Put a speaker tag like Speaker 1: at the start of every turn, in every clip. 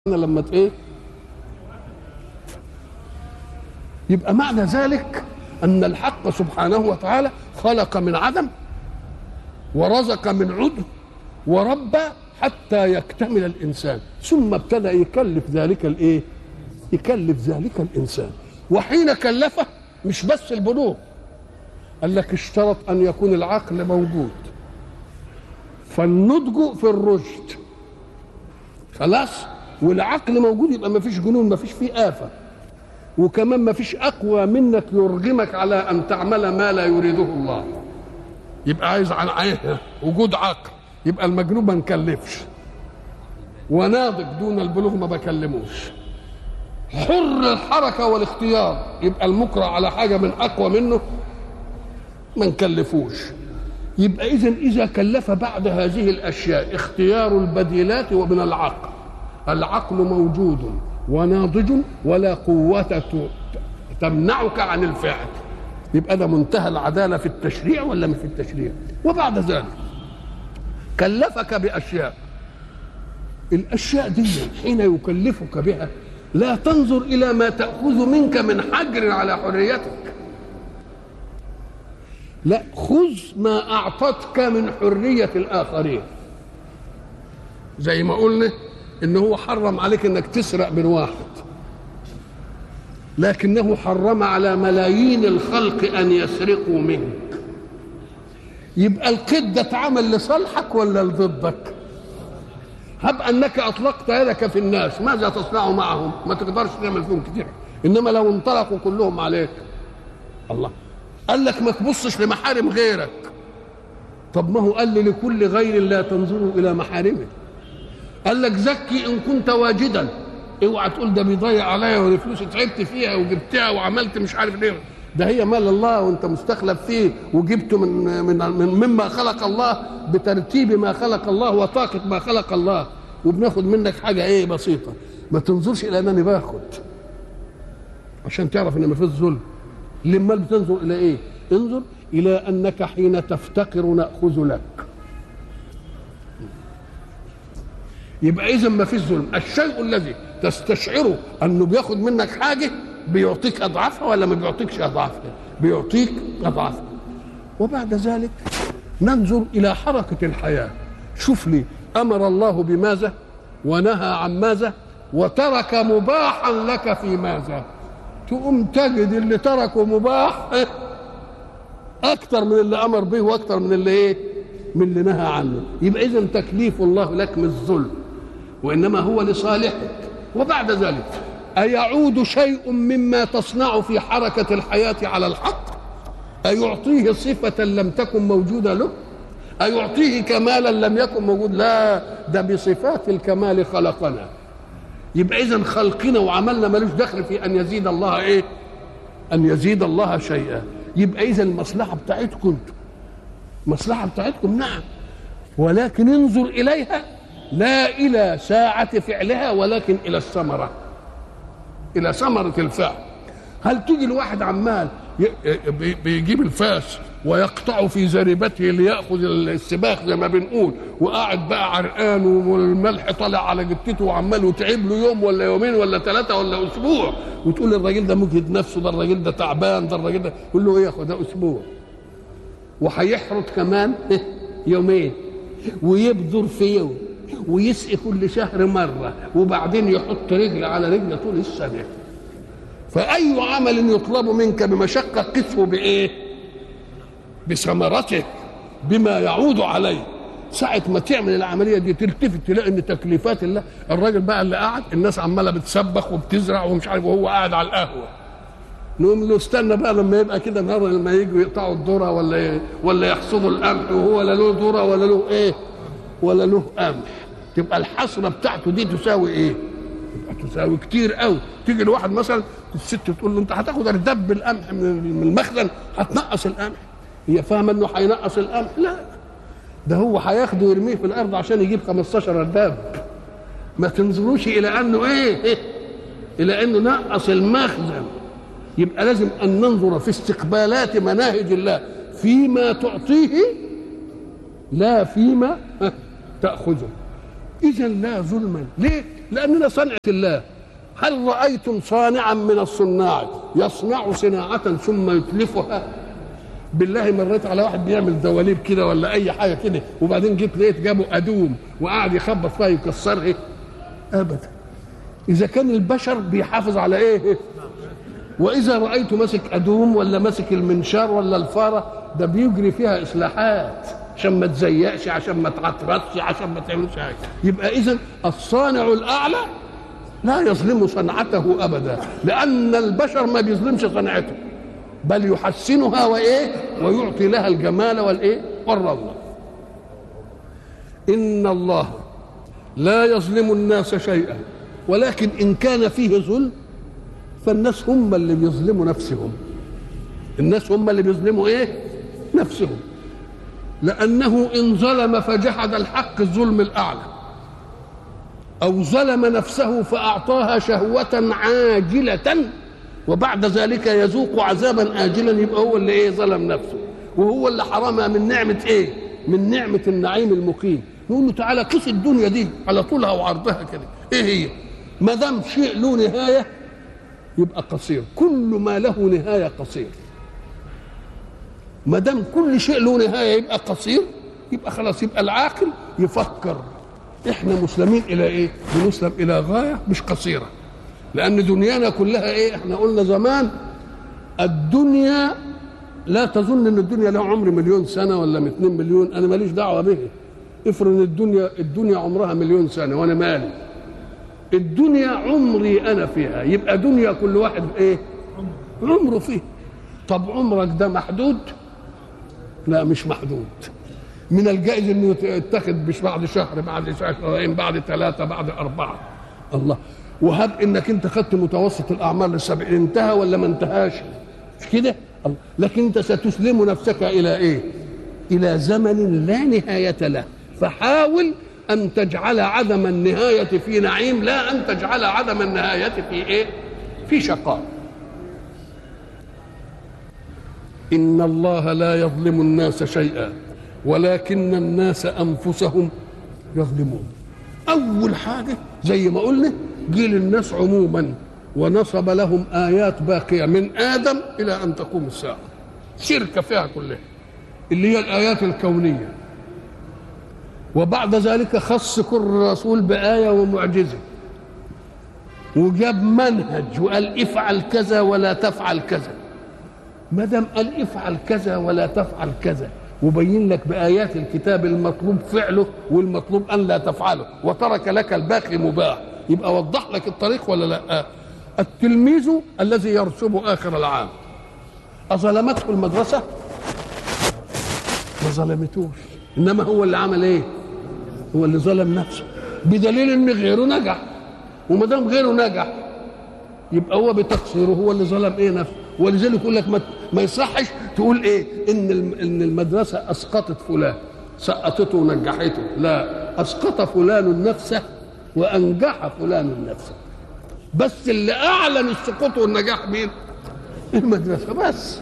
Speaker 1: لما ت- ايه يبقى معنى ذلك ان الحق سبحانه وتعالى خلق من عدم ورزق من عدم وربى حتى يكتمل الانسان ثم ابتدى يكلف ذلك الايه يكلف ذلك الانسان وحين كلفه مش بس البلوغ قال لك اشترط ان يكون العقل موجود فالنضج في الرشد خلاص والعقل موجود يبقى ما فيش جنون ما فيش فيه آفة وكمان ما فيش أقوى منك يرغمك على أن تعمل ما لا يريده الله يبقى عايز عن عيه وجود عقل يبقى المجنون ما نكلفش وناضج دون البلوغ ما بكلموش حر الحركة والاختيار يبقى المكره على حاجة من أقوى منه ما نكلفوش يبقى إذا إذا كلف بعد هذه الأشياء اختيار البديلات ومن العقل العقل موجود وناضج ولا قوة ت- تمنعك عن الفعل يبقى ده منتهى العدالة في التشريع ولا مش في التشريع وبعد ذلك كلفك بأشياء الأشياء دي حين يكلفك بها لا تنظر إلى ما تأخذ منك من حجر على حريتك لا خذ ما أعطتك من حرية الآخرين زي ما قلنا إن هو حرم عليك إنك تسرق من واحد لكنه حرم على ملايين الخلق أن يسرقوا منك يبقى القيد ده اتعمل لصالحك ولا لضدك هب أنك أطلقت يدك في الناس ماذا تصنع معهم ما تقدرش تعمل فيهم كتير إنما لو انطلقوا كلهم عليك الله قال لك ما تبصش لمحارم غيرك طب ما هو قال لي لكل غير لا تنظروا الى محارمه قال لك زكي ان كنت واجدا اوعى تقول ده بيضيع عليا والفلوس تعبت فيها وجبتها وعملت مش عارف ليه ده هي مال الله وانت مستخلف فيه وجبته من من من مما خلق الله بترتيب ما خلق الله وطاقه ما خلق الله وبناخد منك حاجه ايه بسيطه ما تنظرش الى انني باخد عشان تعرف ان ما فيش ظلم لما بتنظر الى ايه انظر الى انك حين تفتقر ناخذ لك يبقى اذا ما فيش ظلم الشيء الذي تستشعره انه بياخد منك حاجه بيعطيك اضعافها ولا ما بيعطيكش اضعافها بيعطيك اضعافها وبعد ذلك ننظر الى حركه الحياه شوف لي امر الله بماذا ونهى عن ماذا وترك مباحا لك في ماذا تقوم تجد اللي تركه مباح اكتر من اللي امر به واكتر من اللي ايه من اللي نهى عنه يبقى اذا تكليف الله لك مش ظلم وانما هو لصالحك وبعد ذلك ايعود شيء مما تصنع في حركه الحياه على الحق ايعطيه صفه لم تكن موجوده له ايعطيه كمالا لم يكن موجود لا ده بصفات الكمال خلقنا يبقى اذا خلقنا وعملنا ملوش دخل في ان يزيد الله ايه ان يزيد الله شيئا يبقى اذا المصلحه بتاعتكم انتم المصلحه بتاعتكم نعم ولكن انظر اليها لا الى ساعه فعلها ولكن الى الثمره الى ثمره الفعل هل تيجي الواحد عمال ي- بي- بيجيب الفاس ويقطع في زريبته ليأخذ السباخ زي ما بنقول وقاعد بقى عرقان والملح طالع على جتته وعمال وتعب له يوم ولا يومين ولا ثلاثة ولا أسبوع وتقول الراجل ده مجهد نفسه ده الراجل ده تعبان ده الراجل ده قول له إيه ياخد ده أسبوع وهيحرط كمان يومين ويبذر في يوم ويسقي كل شهر مرة وبعدين يحط رجل على رجل طول السنة فأي عمل يطلب منك بمشقة قسه بإيه؟ بثمرته بما يعود عليه ساعة ما تعمل العملية دي تلتفت تلاقي ان تكليفات الله الراجل بقى اللي قاعد الناس عمالة بتسبخ وبتزرع ومش عارف وهو قاعد على القهوة نقوم له استنى بقى لما يبقى كده نهار لما يجوا يقطعوا الذرة ولا ي- ولا يحصدوا القمح وهو لا له ذرة ولا له ايه ولا له قمح تبقى الحصرة بتاعته دي تساوي ايه؟ يبقى تساوي كتير قوي تيجي لواحد مثلا الست تقول له انت هتاخد اردب القمح من من المخزن هتنقص القمح هي فاهمه انه هينقص القمح لا ده هو هياخده ويرميه في الارض عشان يجيب 15 ارداب ما تنظروش الى انه ايه, إيه؟ الى انه نقص المخزن يبقى لازم ان ننظر في استقبالات مناهج الله فيما تعطيه لا فيما تاخذه اذا لا ظلما ليه لاننا صنعه الله هل رايتم صانعا من الصناع يصنع صناعه ثم يتلفها بالله مريت على واحد بيعمل دواليب كده ولا اي حاجه كده وبعدين جيت لقيت جابوا ادوم وقعد يخبط فيها يكسرها ابدا اذا كان البشر بيحافظ على ايه واذا رايت ماسك ادوم ولا ماسك المنشار ولا الفاره ده بيجري فيها اصلاحات عشان ما تزيقش عشان ما تعطرتش عشان ما تعملش حاجه يبقى اذا الصانع الاعلى لا يظلم صنعته ابدا لان البشر ما بيظلمش صنعته بل يحسنها وايه ويعطي لها الجمال والايه والروضه ان الله لا يظلم الناس شيئا ولكن ان كان فيه ظلم فالناس هم اللي بيظلموا نفسهم الناس هم اللي بيظلموا ايه نفسهم لانه ان ظلم فجحد الحق الظلم الاعلى او ظلم نفسه فاعطاها شهوه عاجله وبعد ذلك يذوق عذابا اجلا يبقى هو اللي ايه ظلم نفسه وهو اللي حرمها من نعمه ايه من نعمه النعيم المقيم نقول له تعالى قيس الدنيا دي على طولها وعرضها كده ايه هي ما دام شيء له نهايه يبقى قصير كل ما له نهايه قصير ما دام كل شيء له نهايه يبقى قصير يبقى خلاص يبقى العاقل يفكر احنا مسلمين الى ايه بنسلم الى غايه مش قصيره لان دنيانا كلها ايه احنا قلنا زمان الدنيا لا تظن ان الدنيا لها عمر مليون سنه ولا 2 مليون انا ماليش دعوه به افرض الدنيا الدنيا عمرها مليون سنه وانا مالي الدنيا عمري انا فيها يبقى دنيا كل واحد ايه عمره فيه طب عمرك ده محدود لا مش محدود من الجائز انه يتخذ مش بعد شهر بعد شهرين بعد ثلاثه بعد اربعه الله وهب انك انت خدت متوسط الاعمار للسبعين انتهى ولا ما انتهاش مش كده لكن انت ستسلم نفسك الى ايه الى زمن لا نهايه له فحاول ان تجعل عدم النهايه في نعيم لا ان تجعل عدم النهايه في ايه في شقاء ان الله لا يظلم الناس شيئا ولكن الناس انفسهم يظلمون اول حاجه زي ما قلنا جيل الناس عموما ونصب لهم ايات باقيه من ادم الى ان تقوم الساعه شركه فيها كلها اللي هي الايات الكونيه وبعد ذلك خص كل رسول بايه ومعجزه وجاب منهج وقال افعل كذا ولا تفعل كذا ما دام قال افعل كذا ولا تفعل كذا وبين لك بآيات الكتاب المطلوب فعله والمطلوب أن لا تفعله وترك لك الباقي مباح يبقى وضح لك الطريق ولا لا التلميذ الذي يرسب آخر العام أظلمته المدرسة ما ظلمتوش إنما هو اللي عمل إيه هو اللي ظلم نفسه بدليل إن غيره نجح وما دام غيره نجح يبقى هو بتقصيره هو اللي ظلم ايه نفسه ولذلك يقول لك ما, ما يصحش تقول ايه ان ان المدرسه اسقطت فلان سقطته ونجحته لا اسقط فلان نفسه وانجح فلان نفسه بس اللي اعلن السقوط والنجاح مين المدرسه بس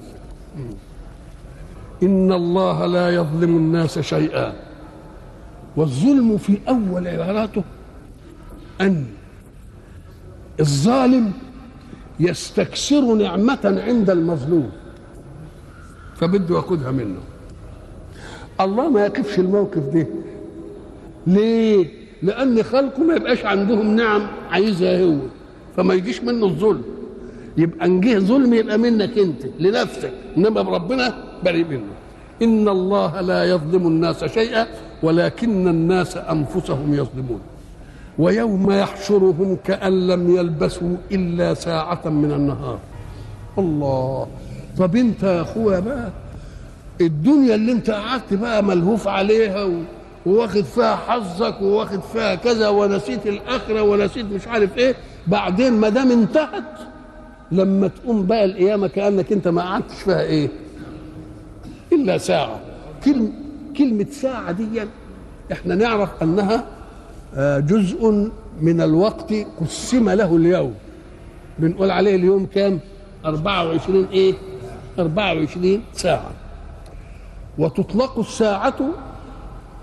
Speaker 1: ان الله لا يظلم الناس شيئا والظلم في اول عباراته ان الظالم يستكثر نعمة عند المظلوم فبده ياخدها منه الله ما يقفش الموقف ده ليه؟ لأن خلقه ما يبقاش عندهم نعم عايزها هو فما يجيش منه الظلم يبقى ان جه ظلم يبقى منك انت لنفسك انما ربنا بريء منه ان الله لا يظلم الناس شيئا ولكن الناس انفسهم يظلمون ويوم يحشرهم كأن لم يلبسوا إلا ساعة من النهار الله طب انت يا اخويا بقى الدنيا اللي انت قعدت بقى ملهوف عليها و... وواخد فيها حظك وواخد فيها كذا ونسيت الاخره ونسيت مش عارف ايه بعدين ما دام انتهت لما تقوم بقى القيامه كانك انت ما قعدتش فيها ايه الا ساعه كلمه كلمه ساعه دي احنا نعرف انها جزء من الوقت قسم له اليوم بنقول عليه اليوم كام 24 ايه 24 ساعة وتطلق الساعة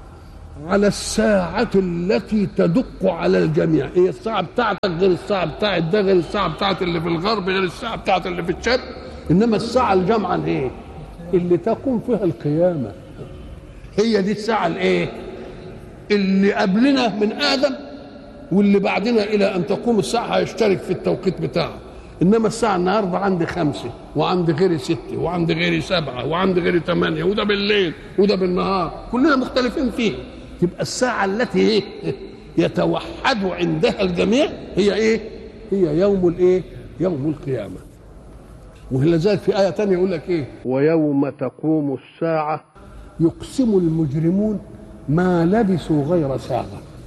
Speaker 1: على الساعة التي تدق على الجميع هي الساعة بتاعتك غير الساعة بتاعت ده غير الساعة بتاعت اللي في الغرب غير الساعة بتاعت اللي في الشرق إنما الساعة الجامعة ايه اللي تقوم فيها القيامة هي دي الساعة الايه اللي قبلنا من آدم واللي بعدنا إلى أن تقوم الساعة هيشترك في التوقيت بتاعه انما الساعه النهارده عندي خمسه وعندي غيري سته وعندي غيري سبعه وعندي غيري ثمانيه وده بالليل وده بالنهار كلنا مختلفين فيه تبقى الساعه التي ايه يتوحد عندها الجميع هي ايه هي يوم الايه يوم القيامه ولذلك في ايه ثانيه يقول لك ايه ويوم تقوم الساعه يقسم المجرمون ما لبثوا غير ساعه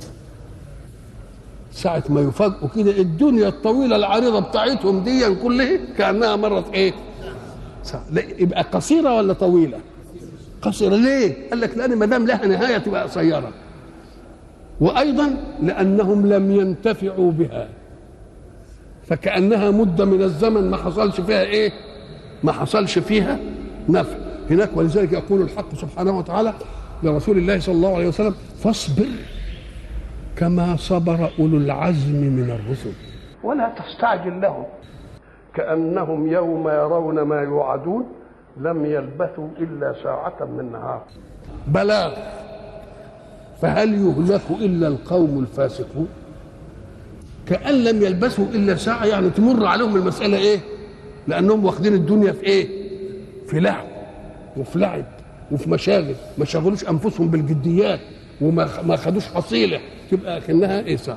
Speaker 1: ساعة ما يفاجئوا كده الدنيا الطويلة العريضة بتاعتهم دي كلها كأنها مرت إيه؟ ساعة. لا يبقى قصيرة ولا طويلة؟ قصيرة ليه؟ قال لك لأن ما دام لها نهاية تبقى قصيرة. وأيضا لأنهم لم ينتفعوا بها. فكأنها مدة من الزمن ما حصلش فيها إيه؟ ما حصلش فيها نفع. هناك ولذلك يقول الحق سبحانه وتعالى لرسول الله صلى الله عليه وسلم فاصبر كما صبر اولو العزم من الرسل ولا تستعجل لهم كانهم يوم يرون ما يوعدون لم يلبثوا الا ساعه من نهار بلاغ فهل يهلك الا القوم الفاسقون كان لم يلبثوا الا ساعه يعني تمر عليهم المساله ايه لانهم واخدين الدنيا في ايه في لعب وفي لعب وفي مشاغل ما شغلوش انفسهم بالجديات وما ما خدوش حصيله تبقى كانها ايه ساعه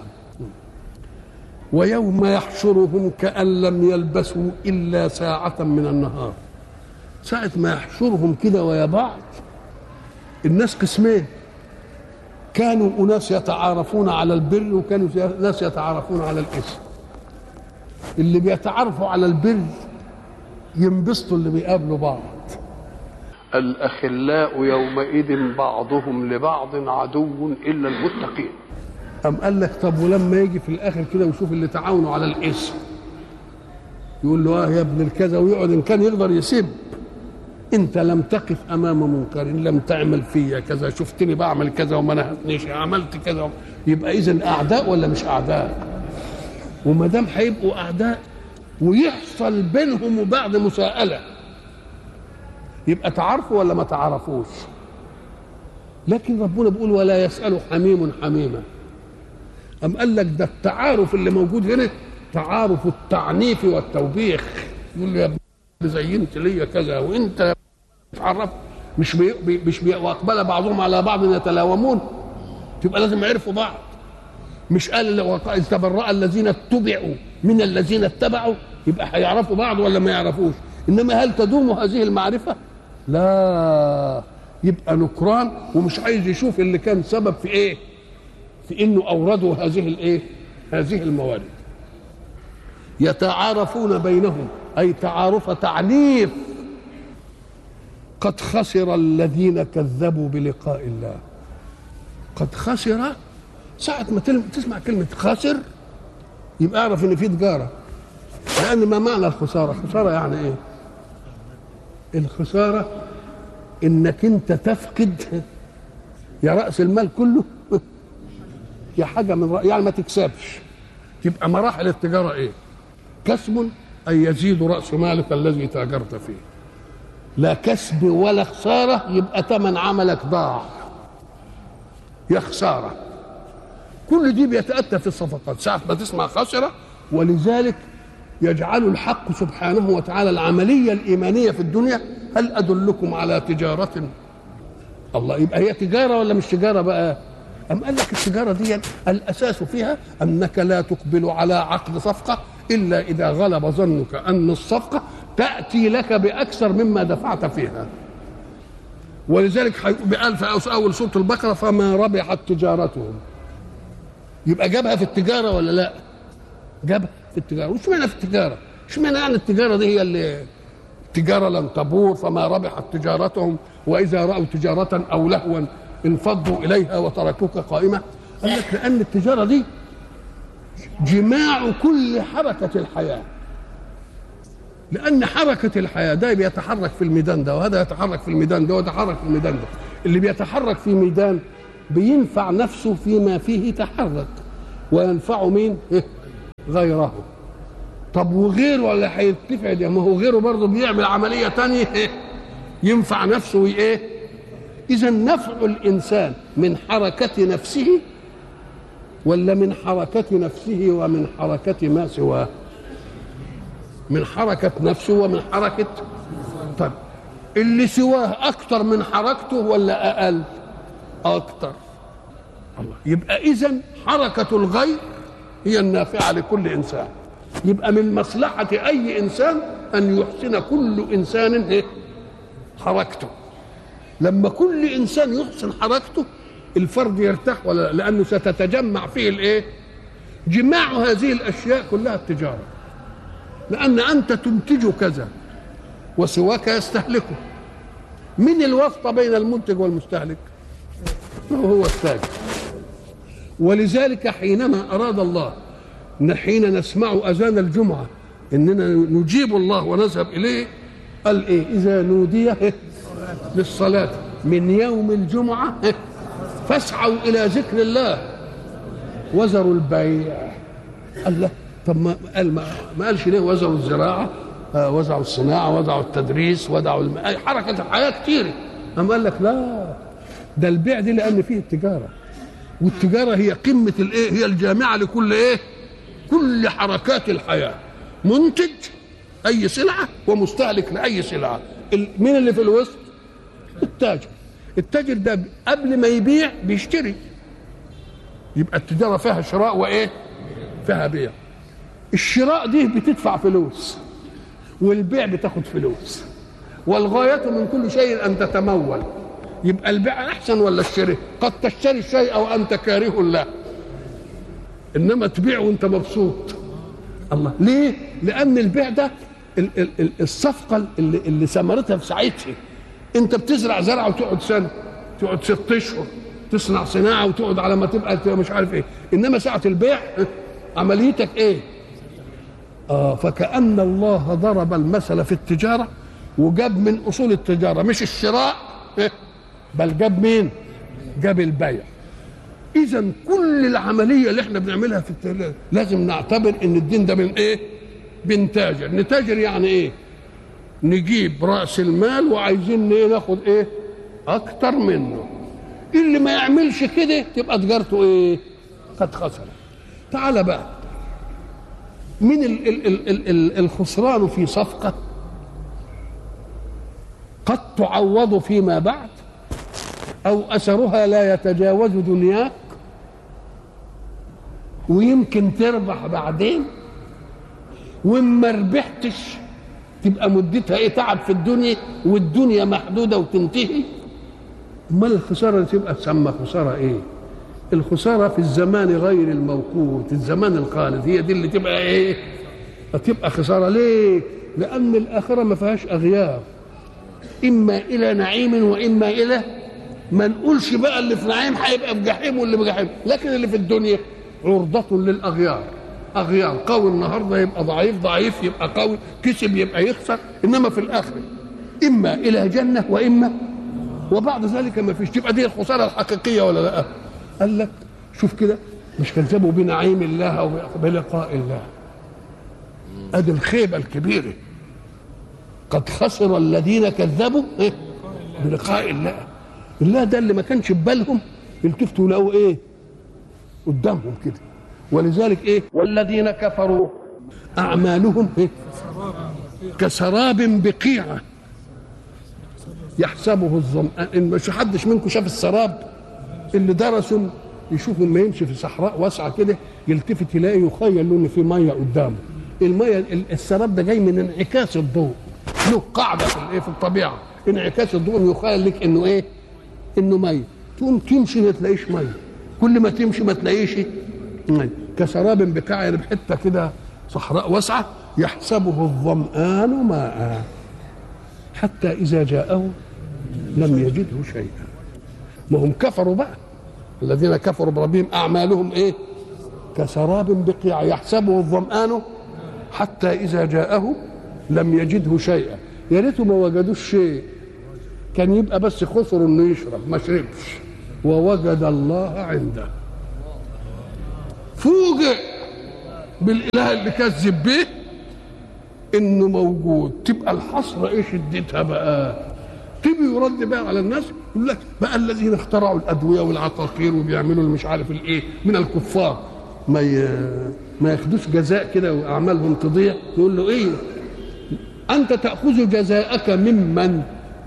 Speaker 1: ويوم يحشرهم كأن لم يلبسوا إلا ساعة من النهار ساعة ما يحشرهم كده ويا بعض الناس قسمين كانوا أناس يتعارفون على البر وكانوا ناس يتعارفون على الإثم اللي بيتعارفوا على البر ينبسطوا اللي بيقابلوا بعض الأخلاء يومئذ بعضهم لبعض عدو إلا المتقين أم قال لك طب ولما يجي في الآخر كده ويشوف اللي تعاونوا على الاسم يقول له اه يا ابن الكذا ويقعد ان كان يقدر يسب انت لم تقف امام منكر لم تعمل فيا كذا شفتني بعمل كذا وما نهتنيش عملت كذا يبقى اذا اعداء ولا مش اعداء وما دام هيبقوا اعداء ويحصل بينهم وبعد مساءله يبقى تعرفوا ولا ما تعرفوش لكن ربنا بيقول ولا يسأل حميم حميما أم قال لك ده التعارف اللي موجود هنا تعارف التعنيف والتوبيخ يقول له يا ابني زينت ليا كذا وانت تعرف مش بي مش بي واقبل بعضهم على بعض يتلاومون تبقى لازم يعرفوا بعض مش قال إذ تبرأ الذين اتبعوا من الذين اتبعوا يبقى هيعرفوا بعض ولا ما يعرفوش انما هل تدوم هذه المعرفه لا يبقى نكران ومش عايز يشوف اللي كان سبب في ايه في انه اوردوا هذه الايه هذه الموارد يتعارفون بينهم اي تعارف تعنيف قد خسر الذين كذبوا بلقاء الله قد خسر ساعة ما تسمع كلمة خسر يبقى اعرف ان في تجارة لأن ما معنى الخسارة؟ خسارة يعني ايه؟ الخسارة انك انت تفقد يا رأس المال كله يا حاجة من رأ... يعني ما تكسبش تبقى مراحل التجارة ايه كسب أن يزيد رأس مالك الذي تاجرت فيه لا كسب ولا خسارة يبقى ثمن عملك ضاع يا خسارة كل دي بيتأتى في الصفقات ساعة ما تسمع خسرة ولذلك يجعل الحق سبحانه وتعالى العملية الإيمانية في الدنيا هل أدلكم على تجارة الله يبقى هي تجارة ولا مش تجارة بقى أم قال لك التجارة دي الأساس فيها أنك لا تقبل على عقد صفقة إلا إذا غلب ظنك أن الصفقة تأتي لك بأكثر مما دفعت فيها ولذلك قال في أول سورة البقرة فما ربحت تجارتهم يبقى جابها في التجارة ولا لا جابها في التجارة وش معنى في التجارة ايش معنى يعني التجارة دي هي اللي التجارة لن تبور فما ربحت تجارتهم وإذا رأوا تجارة أو لهوا انفضوا إليها وتركوك قائمة قال لك لأن التجارة دي جماع كل حركة الحياة لأن حركة الحياة ده بيتحرك في الميدان ده وهذا يتحرك في الميدان ده ويتحرك في الميدان ده اللي بيتحرك في ميدان بينفع نفسه فيما فيه تحرك وينفع مين إيه؟ غيره طب وغيره ولا هيرتفع ده ما هو غيره برضه بيعمل عمليه تانية إيه؟ ينفع نفسه ايه اذا نفع الانسان من حركه نفسه ولا من حركه نفسه ومن حركه ما سواه من حركه نفسه ومن حركه طيب اللي سواه اكتر من حركته ولا اقل اكتر الله يبقى اذا حركه الغير هي النافعه لكل انسان يبقى من مصلحه اي انسان ان يحسن كل انسان إيه؟ حركته لما كل انسان يحسن حركته الفرد يرتاح ولا لانه ستتجمع فيه الايه جماع هذه الاشياء كلها التجاره لان انت تنتج كذا وسواك يستهلكه من الواسطه بين المنتج والمستهلك هو التاجر ولذلك حينما اراد الله حين نسمع اذان الجمعه اننا نجيب الله ونذهب اليه قال ايه اذا نودي للصلاه من يوم الجمعه فاسعوا الى ذكر الله وزروا البيع قال لا طب ما قال ما, ما قالش ليه وزروا الزراعه آه وزعوا الصناعه وزعوا التدريس وزعوا الم... حركه الحياه كتير اما قال لك لا ده البيع دي لان فيه التجاره والتجاره هي قمه الايه هي الجامعه لكل ايه كل حركات الحياه منتج اي سلعه ومستهلك لاي سلعه مين اللي في الوسط التاجر التاجر ده قبل ما يبيع بيشتري يبقى التجاره فيها شراء وايه فيها بيع الشراء دي بتدفع فلوس والبيع بتاخد فلوس والغاية من كل شيء أن تتمول يبقى البيع أحسن ولا الشراء قد تشتري الشيء وأنت كاره له إنما تبيع وأنت مبسوط الله ليه؟ لأن البيع ده الصفقة اللي, اللي ثمرتها في ساعتها أنت بتزرع زرعة وتقعد سنة تقعد ست أشهر تصنع صناعة وتقعد على ما تبقى مش عارف إيه إنما ساعة البيع عمليتك إيه؟ آه فكأن الله ضرب المثل في التجارة وجاب من أصول التجارة مش الشراء إيه؟ بل جاب مين؟ جاب البيع إذا كل العملية اللي احنا بنعملها في التجارة لازم نعتبر إن الدين ده من إيه؟ بنتاجر، نتاجر يعني إيه؟ نجيب رأس المال وعايزين إيه ناخد إيه؟ أكتر منه. اللي ما يعملش كده تبقى تجارته إيه؟ قد خسر. تعال بقى من ال ال ال ال ال الخسران في صفقة قد تعوض فيما بعد أو أثرها لا يتجاوز دنياك ويمكن تربح بعدين وإما ربحتش تبقى مدتها ايه تعب في الدنيا والدنيا محدودة وتنتهي امال الخسارة اللي تبقى تسمى خسارة ايه الخسارة في الزمان غير الموقوت الزمان الخالد هي دي اللي تبقى ايه هتبقى خسارة ليه لأن الآخرة ما فيهاش أغيار إما إلى نعيم وإما إلى ما نقولش بقى اللي في نعيم هيبقى في جحيم واللي في جحيم لكن اللي في الدنيا عرضة للأغيار أغيار قوي النهاردة يبقى ضعيف ضعيف يبقى قوي كسب يبقى يخسر إنما في الآخرة إما إلى جنة وإما وبعد ذلك ما فيش تبقى دي الخسارة الحقيقية ولا لا قال لك شوف كده مش كذبوا بنعيم الله او بلقاء الله ادي الخيبه الكبيره قد خسر الذين كذبوا إيه؟ بلقاء الله الله ده اللي ما كانش في بالهم يلتفتوا لقوا ايه قدامهم كده ولذلك ايه والذين كفروا اعمالهم إيه؟ كسراب بقيعه يحسبه الظمآن ان مش حدش منكم شاف السراب اللي درسوا يشوفوا لما يمشي في صحراء واسعه كده يلتفت يلاقي يخيل له ان في ميه قدامه الميه السراب ده جاي من انعكاس الضوء له قاعده في الايه في الطبيعه انعكاس الضوء يخيل لك انه ايه انه ميه تقوم تمشي ما تلاقيش ميه كل ما تمشي ما تلاقيش ميه كسراب بقاع يعني بحته كده صحراء واسعه يحسبه الظمآن ماء حتى إذا جاءه لم يجده شيئا ما هم كفروا بقى الذين كفروا بربهم اعمالهم ايه كسراب بقيع يحسبه الظمآن حتى اذا جاءه لم يجده شيئا يا ريته ما وجدوش شيء كان يبقى بس خسر انه يشرب ما شربش ووجد الله عنده فوجئ بالاله اللي كذب به انه موجود تبقى الحسره ايه شدتها بقى تيجي يرد بقى على الناس يقول لك بقى الذين اخترعوا الادويه والعقاقير وبيعملوا مش عارف الايه من الكفار ما ي... ما ياخدوش جزاء كده واعمالهم تضيع يقول له ايه انت تاخذ جزاءك ممن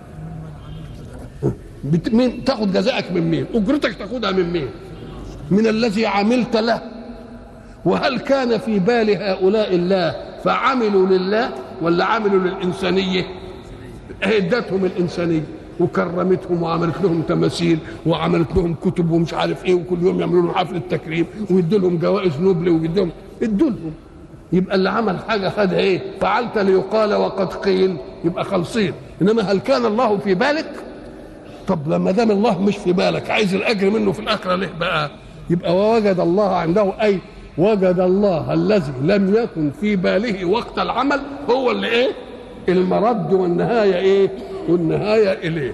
Speaker 1: بت... مين تاخذ جزاءك من مين اجرتك تاخذها من مين من الذي عملت له وهل كان في بال هؤلاء الله فعملوا لله ولا عملوا للإنسانية ادتهم الإنسانية وكرمتهم وعملت لهم تماثيل وعملت لهم كتب ومش عارف ايه وكل يوم يعملوا لهم حفله تكريم ويدوا لهم جوائز نوبل ويدوا ادوا لهم يبقى اللي عمل حاجه خدها ايه؟ فعلت ليقال وقد قيل يبقى خالصين انما هل كان الله في بالك؟ طب لما دام الله مش في بالك عايز الاجر منه في الاخره ليه بقى؟ يبقى ووجد الله عنده اي وجد الله الذي لم يكن في باله وقت العمل هو اللي ايه المرد والنهايه ايه والنهايه اليه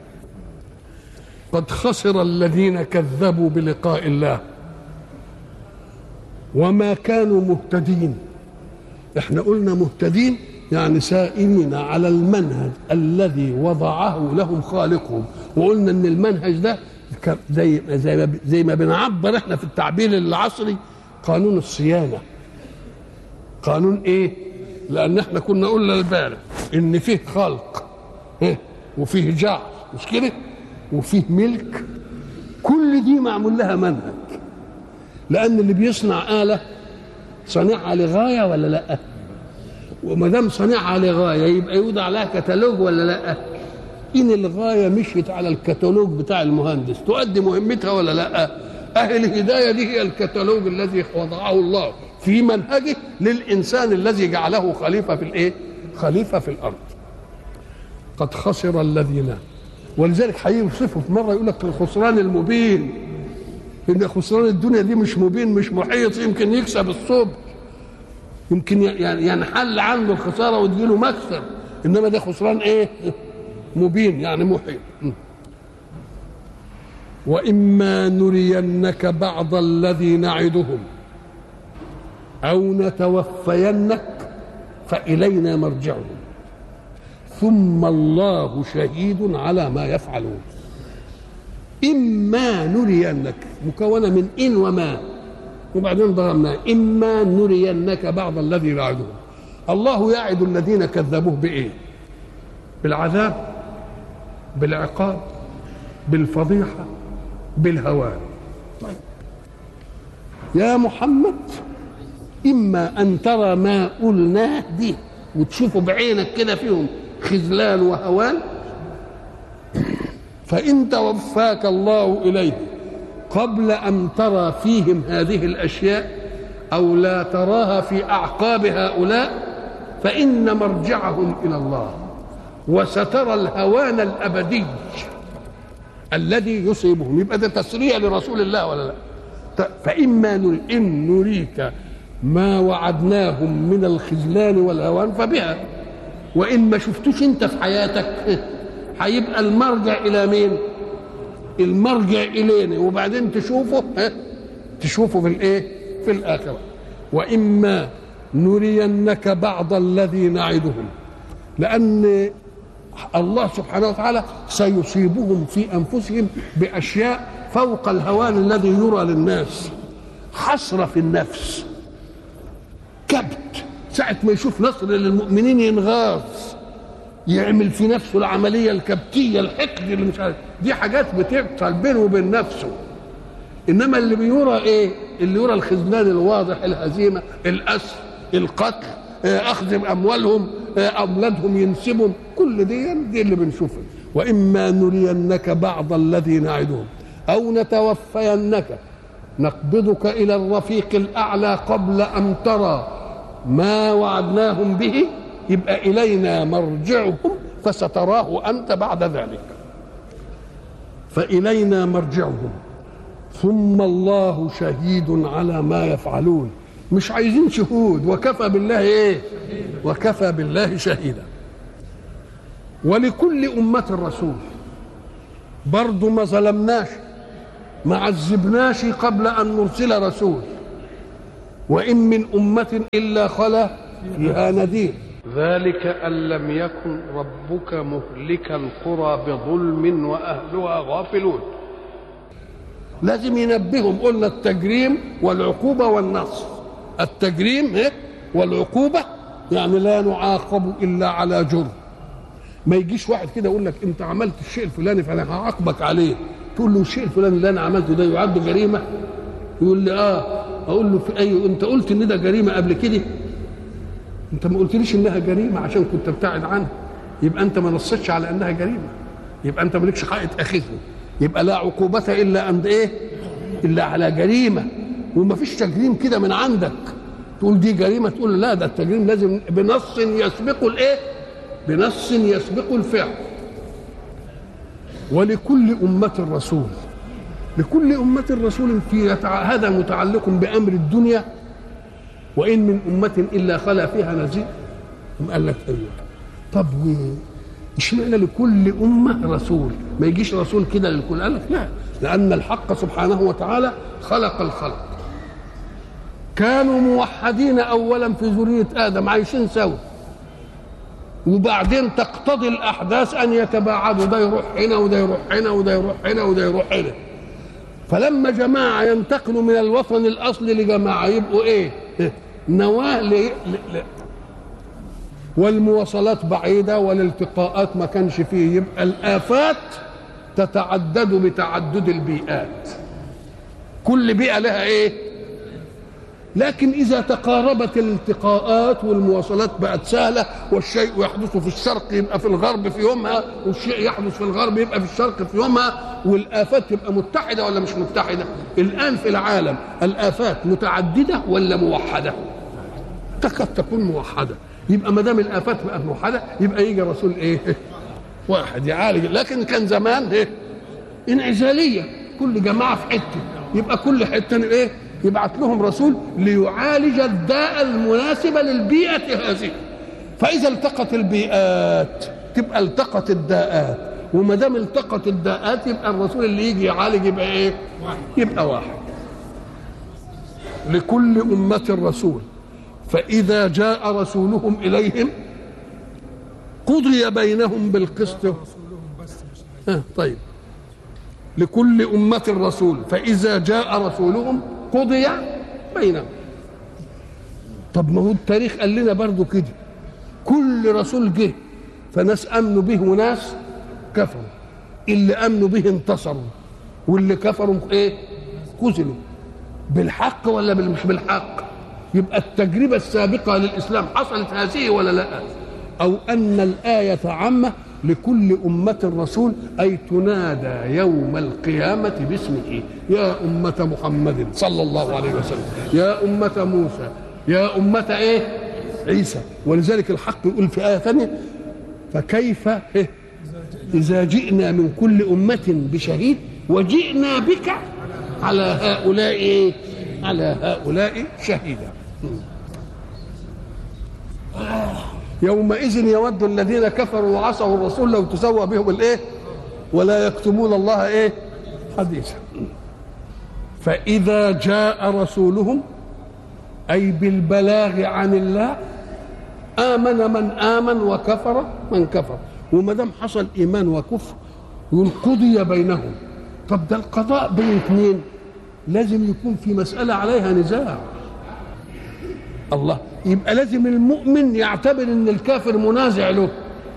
Speaker 1: قد خسر الذين كذبوا بلقاء الله وما كانوا مهتدين احنا قلنا مهتدين يعني سائمين على المنهج الذي وضعه لهم خالقهم وقلنا ان المنهج ده زي زي ما زي ما بنعبر احنا في التعبير العصري قانون الصيانة قانون ايه لان احنا كنا قلنا البارح ان فيه خلق إيه؟ وفيه جعل مش كده وفيه ملك كل دي معمول لها منهج لان اللي بيصنع آلة صانعها لغاية ولا لا وما دام صانعها لغاية يبقى يوضع لها كتالوج ولا لا إن الغاية مشيت على الكتالوج بتاع المهندس تؤدي مهمتها ولا لا أهل الهداية دي هي الكتالوج الذي وضعه الله في منهجه للإنسان الذي جعله خليفة في الإيه؟ خليفة في الأرض قد خسر الذين ولذلك هيوصفه في مرة يقول لك الخسران المبين إن خسران الدنيا دي مش مبين مش محيط يمكن يكسب الصبح يمكن يعني ينحل عنه الخسارة وتجيله مكسب إنما ده خسران إيه؟ مبين يعني محيط واما نرينك بعض الذي نعدهم او نتوفينك فالينا مرجعهم ثم الله شهيد على ما يفعلون اما نرينك مكونه من ان وما وبعدين ضربنا اما نرينك بعض الذي نعدهم الله يعد الذين كذبوه بايه بالعذاب بالعقاب بالفضيحه بالهوان طيب. يا محمد إما أن ترى ما قلناه دي وتشوفه بعينك كده فيهم خذلان وهوان فإن توفاك الله إليه قبل أن ترى فيهم هذه الأشياء أو لا تراها في أعقاب هؤلاء فإن مرجعهم إلى الله وسترى الهوان الأبدي الذي يصيبهم يبقى ده تسريع لرسول الله ولا لا فإما نري إن نريك ما وعدناهم من الخذلان والهوان فبها وإن ما شفتوش أنت في حياتك هيبقى المرجع إلى مين المرجع إلينا وبعدين تشوفه تشوفه في الإيه في الآخرة وإما نرينك بعض الذي نعدهم لأن الله سبحانه وتعالى سيصيبهم في انفسهم باشياء فوق الهوان الذي يرى للناس حسره في النفس كبت ساعه ما يشوف نصر للمؤمنين ينغاص يعمل في نفسه العمليه الكبتيه الحقد اللي مش عارف دي حاجات بتحصل بينه وبين نفسه انما اللي بيرى ايه اللي يرى الخذلان الواضح الهزيمه الاسر القتل اخذ اموالهم اولادهم ينسبهم كل دي دي اللي بنشوفها واما نرينك بعض الذي نعدهم او نتوفينك نقبضك الى الرفيق الاعلى قبل ان ترى ما وعدناهم به يبقى الينا مرجعهم فستراه انت بعد ذلك فالينا مرجعهم ثم الله شهيد على ما يفعلون مش عايزين شهود وكفى بالله ايه وكفى بالله شهيدا ولكل أمة رسول برضه ما ظلمناش ما عذبناش قبل ان نرسل رسول وان من امه الا خلا فيها نذير ذلك ان لم يكن ربك مهلك القرى بظلم واهلها غافلون لازم ينبههم قلنا التجريم والعقوبه والنصر التجريم إيه؟ والعقوبه يعني لا نعاقب الا على جرم ما يجيش واحد كده يقول لك انت عملت الشيء الفلاني فانا هعاقبك عليه تقول له الشيء الفلاني اللي انا عملته ده يعد جريمه يقول لي اه اقول له في اي انت قلت ان ده جريمه قبل كده انت ما قلتليش انها جريمه عشان كنت ابتعد عنها يبقى انت ما نصتش على انها جريمه يبقى انت مالكش حق تاخذني يبقى لا عقوبه الا عند ايه الا على جريمه وما فيش تجريم كده من عندك تقول دي جريمه تقول لا ده التجريم لازم بنص يسبق الايه بنص يسبق الفعل ولكل أمة رسول لكل أمة رسول في هذا متعلق بأمر الدنيا وإن من أمة إلا خلا فيها نذير قال لك أيوه طب اشمعنى لكل أمة رسول ما يجيش رسول كده للكل قال لك لا لأن الحق سبحانه وتعالى خلق الخلق كانوا موحدين أولا في ذرية آدم عايشين سوا وبعدين تقتضي الاحداث ان يتباعدوا ده يروح هنا وده يروح هنا وده يروح هنا وده يروح هنا فلما جماعه ينتقلوا من الوطن الاصلي لجماعه يبقوا ايه؟ نواه ل... ل... والمواصلات بعيده والالتقاءات ما كانش فيه يبقى الافات تتعدد بتعدد البيئات كل بيئه لها ايه؟ لكن إذا تقاربت الالتقاءات والمواصلات بقت سهلة والشيء يحدث في الشرق يبقى في الغرب في يومها والشيء يحدث في الغرب يبقى في الشرق في يومها والآفات تبقى متحدة ولا مش متحدة الآن في العالم الآفات متعددة ولا موحدة تكاد تكون موحدة يبقى ما دام الآفات بقت موحدة يبقى يجي رسول إيه واحد يعالج لكن كان زمان إيه انعزالية كل جماعة في حتة يبقى كل حتة إيه يبعث لهم رسول ليعالج الداء المناسب للبيئة هذه فإذا التقت البيئات تبقى التقت الداءات وما دام التقت الداءات يبقى الرسول اللي يجي يعالج يبقى ايه؟ يبقى واحد لكل أمة رسول فإذا جاء رسولهم إليهم قضي بينهم بالقسط آه طيب لكل أمة رسول فإذا جاء رسولهم قضي بينهم طب ما هو التاريخ قال لنا برضو كده كل رسول جه فناس امنوا به وناس كفروا اللي امنوا به انتصروا واللي كفروا ايه خذلوا بالحق ولا مش بالحق يبقى التجربة السابقة للإسلام حصلت هذه ولا لا أو أن الآية عامة لكل أمة رسول أي تنادى يوم القيامة باسمه يا أمة محمد صلى الله عليه وسلم يا أمة موسى يا أمة إيه عيسى ولذلك الحق يقول في آية ثانية فكيف إيه إذا جئنا من كل أمة بشهيد وجئنا بك على هؤلاء إيه على هؤلاء شهيدا يومئذ يود الذين كفروا وعصوا الرسول لو تسوى بهم الايه ولا يكتمون الله ايه حديثا فاذا جاء رسولهم اي بالبلاغ عن الله امن من امن وكفر من كفر وما دام حصل ايمان وكفر يقول قضي بينهم طب ده القضاء بين اثنين لازم يكون في مساله عليها نزاع الله يبقى لازم المؤمن يعتبر ان الكافر منازع له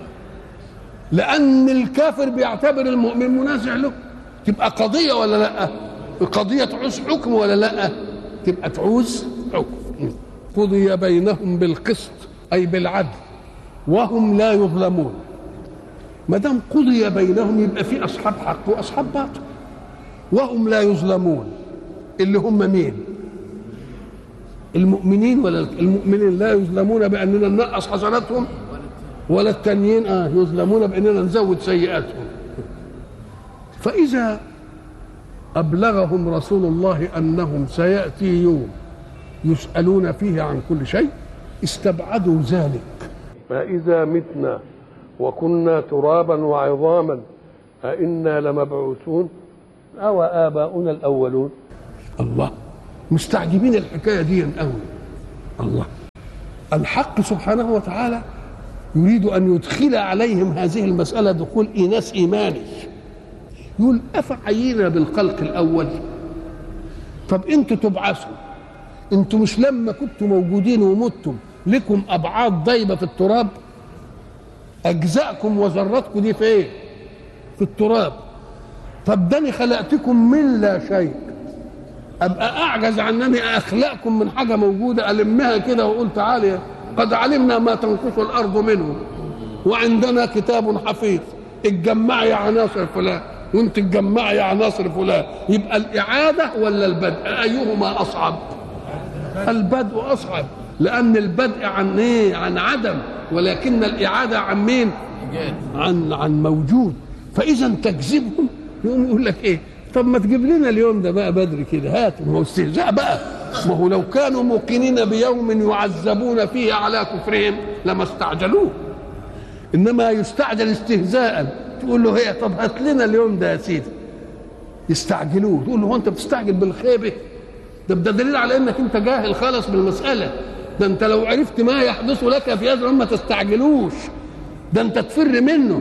Speaker 1: لان الكافر بيعتبر المؤمن منازع له تبقى قضيه ولا لا قضيه تعوز حكم ولا لا تبقى تعوز حكم قضي بينهم بالقسط اي بالعدل وهم لا يظلمون ما دام قضي بينهم يبقى في اصحاب حق واصحاب باطل وهم لا يظلمون اللي هم مين المؤمنين ولا المؤمنين لا يظلمون باننا ننقص حسناتهم ولا التانيين اه يظلمون باننا نزود سيئاتهم فاذا ابلغهم رسول الله انهم سياتي يوم يسالون فيه عن كل شيء استبعدوا ذلك فاذا متنا وكنا ترابا وعظاما أئنا لمبعوثون أو آباؤنا الأولون الله مستعجبين الحكاية دي قوي الله الحق سبحانه وتعالى يريد أن يدخل عليهم هذه المسألة دخول إيناس إيماني يقول أفعينا بالخلق الأول طب أنتوا تبعثوا أنتوا مش لما كنتوا موجودين ومتم لكم أبعاد ضيبة في التراب أجزاءكم وذراتكم دي في إيه؟ في التراب طب داني خلقتكم من لا شيء ابقى اعجز عن انني اخلقكم من حاجه موجوده المها كده واقول تعالى قد علمنا ما تنقص الارض منه وعندنا كتاب حفيظ اتجمعي عناصر فلان وانت تجمعي عناصر فلان يبقى الاعاده ولا البدء ايهما اصعب البدء اصعب لان البدء عن ايه عن عدم ولكن الاعاده عن مين عن عن موجود فاذا تكذبهم يقوم يقول لك ايه طب ما تجيب لنا اليوم ده بقى بدري كده هات ما هو استهزاء بقى ما هو لو كانوا موقنين بيوم يعذبون فيه على كفرهم لما استعجلوه انما يستعجل استهزاء تقول له هي طب هات لنا اليوم ده يا سيدي يستعجلوه تقول له هو انت بتستعجل بالخيبه ده ده دليل على انك انت جاهل خالص بالمساله ده انت لو عرفت ما يحدث لك في هذا ما تستعجلوش ده انت تفر منه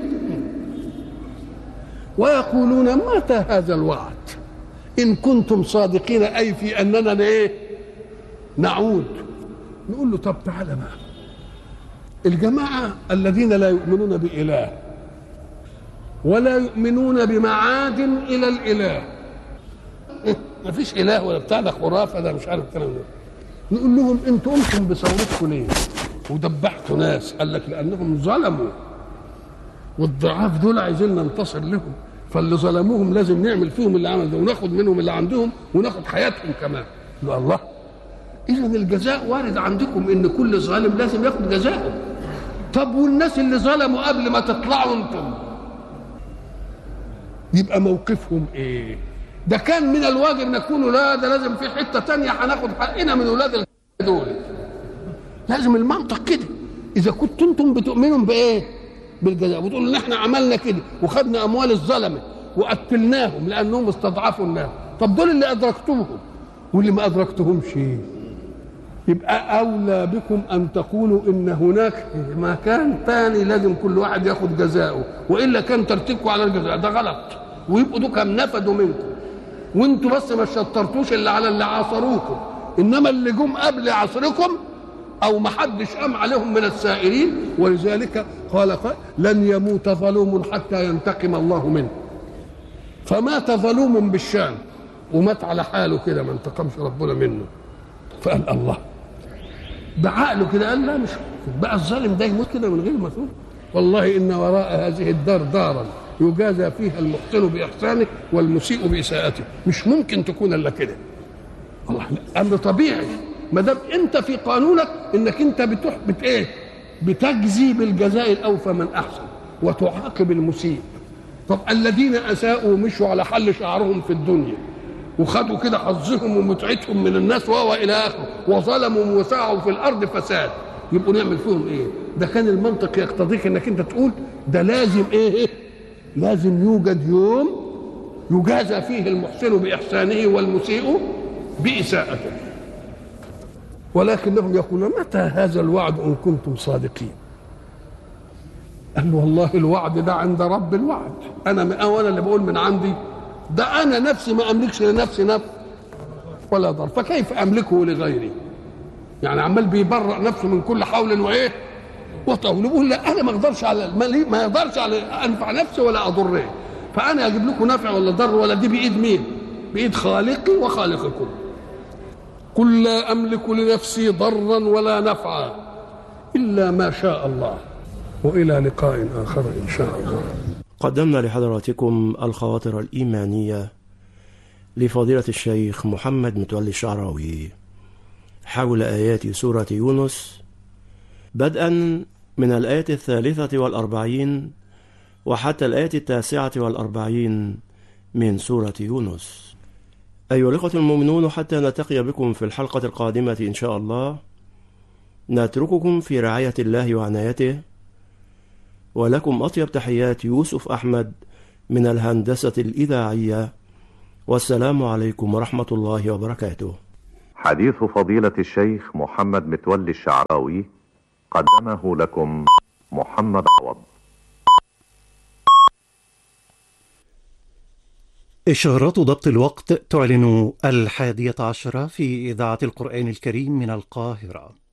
Speaker 1: ويقولون متى هذا الوعد ان كنتم صادقين اي في اننا ايه نعود نقول له طب تعالى بقى الجماعه الذين لا يؤمنون باله ولا يؤمنون بمعاد الى الاله ما فيش اله ولا بتاع ده خرافه ده مش عارف الكلام ده نقول لهم انتوا قمتم بثورتكم ليه ودبحتوا ناس قال لك لانهم ظلموا والضعاف دول عايزين ننتصر لهم فاللي ظلموهم لازم نعمل فيهم اللي عمل ده وناخد منهم اللي عندهم وناخد حياتهم كمان يقول الله اذا الجزاء وارد عندكم ان كل ظالم لازم ياخد جزاءه طب والناس اللي ظلموا قبل ما تطلعوا انتم يبقى موقفهم ايه ده كان من الواجب ان يكونوا لا ده لازم في حته تانية هناخد حقنا من اولاد دول لازم المنطق كده اذا كنتم انتم بتؤمنوا بايه بالجزاء وتقول ان احنا عملنا كده وخدنا اموال الظلمه وقتلناهم لانهم استضعفوا الناس طب دول اللي ادركتمهم واللي ما ادركتهمش يبقى اولى بكم ان تقولوا ان هناك مكان ثاني لازم كل واحد ياخد جزاؤه والا كان ترتيبكم على الجزاء ده غلط ويبقوا دول كم نفدوا منكم وانتوا بس ما شطرتوش اللي على اللي عاصروكم انما اللي جم قبل عصركم او ما حدش قام عليهم من السائرين ولذلك قال قال لن يموت ظلوم حتى ينتقم الله منه فمات ظلوم بالشام ومات على حاله كده ما انتقمش ربنا منه فقال الله بعقله كده قال لا مش بقى الظالم ده يموت كده من غير ما تقول والله ان وراء هذه الدار دارا يجازى فيها المحسن باحسانه والمسيء باساءته مش ممكن تكون الا كده الله امر طبيعي ما دام انت في قانونك انك انت بتح بت ايه بتجزي بالجزاء الاوفى من احسن وتعاقب المسيء طب الذين اساءوا مشوا على حل شعرهم في الدنيا وخدوا كده حظهم ومتعتهم من الناس وهو الى اخره وظلموا وسعوا في الارض فساد يبقوا نعمل فيهم ايه ده كان المنطق يقتضيك انك انت تقول ده لازم ايه لازم يوجد يوم يجازى فيه المحسن باحسانه والمسيء باساءته ولكنهم يقولون متى هذا الوعد ان كنتم صادقين قال والله الوعد ده عند رب الوعد انا انا اللي بقول من عندي ده انا نفسي ما املكش لنفسي نفس ولا ضر فكيف املكه لغيري يعني عمال بيبرأ نفسه من كل حول وايه وطول بيقول لا انا ما اقدرش على ما يقدرش على انفع نفسي ولا اضره فانا اجيب لكم نفع ولا ضر ولا دي بايد مين بايد خالقي وخالقكم قل لا املك لنفسي ضرا ولا نفعا الا ما شاء الله والى لقاء اخر ان شاء الله
Speaker 2: قدمنا لحضراتكم الخواطر الإيمانية لفضيلة الشيخ محمد متولي الشعراوي حول آيات سورة يونس بدءا من الآية الثالثة والأربعين وحتى الآية التاسعة والأربعين من سورة يونس أيها الأخوة المؤمنون حتى نلتقي بكم في الحلقة القادمة إن شاء الله نترككم في رعاية الله وعنايته ولكم أطيب تحيات يوسف أحمد من الهندسة الإذاعية والسلام عليكم ورحمة الله وبركاته
Speaker 3: حديث فضيلة الشيخ محمد متولي الشعراوي قدمه لكم محمد عوض
Speaker 4: إشارات ضبط الوقت تعلن الحادية عشرة في إذاعة القرآن الكريم من القاهرة